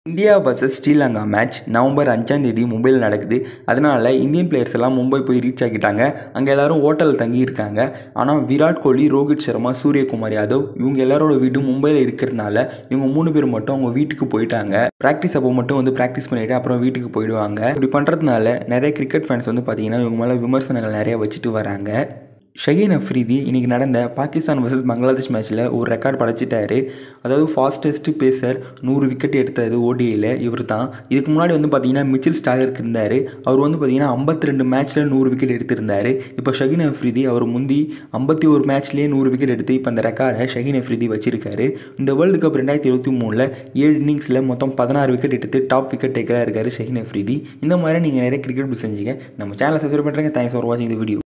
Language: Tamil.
India versus Sri Lanka match November அஞ்சாம் தேதி மும்பையில் நடக்குது அதனால் இந்தியன் பிளேயர்ஸ் எல்லாம் மும்பை போய் ரீச் ஆகிட்டாங்க அங்கே எல்லாரும் ஹோட்டலில் தங்கியிருக்காங்க ஆனால் விராட் கோலி ரோஹித் சர்மா சூரியகுமார் யாதவ் இவங்க எல்லாரோட வீடு மும்பையில் இருக்கிறதுனால இவங்க மூணு பேர் மட்டும் அவங்க வீட்டுக்கு போயிட்டாங்க ப்ராக்டிஸ் அப்போ மட்டும் வந்து ப்ராக்டிஸ் பண்ணிவிட்டு அப்புறம் வீட்டுக்கு போயிடுவாங்க இப்படி பண்ணுறதுனால நிறைய கிரிக்கெட் ஃபேன்ஸ் வந்து பார்த்தீங்கன்னா இவங்க மேலே விமர்சனங்கள் நிறைய வச்சுட்டு வராங்க ஷஹீன் அஃப்ரிதி இன்றைக்கி நடந்த பாகிஸ்தான் வர்சஸ் பங்களாதேஷ் மேட்ச்சில் ஒரு ரெக்கார்ட் படைச்சிட்டாரு அதாவது ஃபாஸ்டஸ்ட் பேசர் நூறு விக்கெட் எடுத்தது ஓடிஐயில் இவர் தான் இதுக்கு முன்னாடி வந்து பார்த்தீங்கன்னா மிச்சில் ஸ்டாகருக்கு இருந்தார் அவர் வந்து பார்த்தீங்கன்னா ஐம்பத்தி ரெண்டு மேட்ச்சில் நூறு விக்கெட் எடுத்திருந்தார் இப்போ ஷஹீன் அஃப்ரிதி அவர் முந்தி ஐம்பத்தி ஒரு மேட்ச்லேயே நூறு விக்கெட் எடுத்து இப்போ அந்த ரெக்கார்டை ஷஹீன் அஃப்ரிதி வச்சிருக்காரு இந்த வேர்ல்டு கப் ரெண்டாயிரத்தி இருபத்தி மூணில் ஏழு இன்னிங்ஸில் மொத்தம் பதினாறு விக்கெட் எடுத்து டாப் விக்கெட் டேக்கராக இருக்கார் ஷஹீன் அஃப்ரிதி இந்த மாதிரி நீங்கள் நிறைய கிரிக்கெட் செஞ்சீங்க நம்ம சேனலை சப்ஸ்கிரைப் பண்ணுறேங்க தேங்க்ஸ் ஃபார் வாட்சிங் இந்த வீடியோ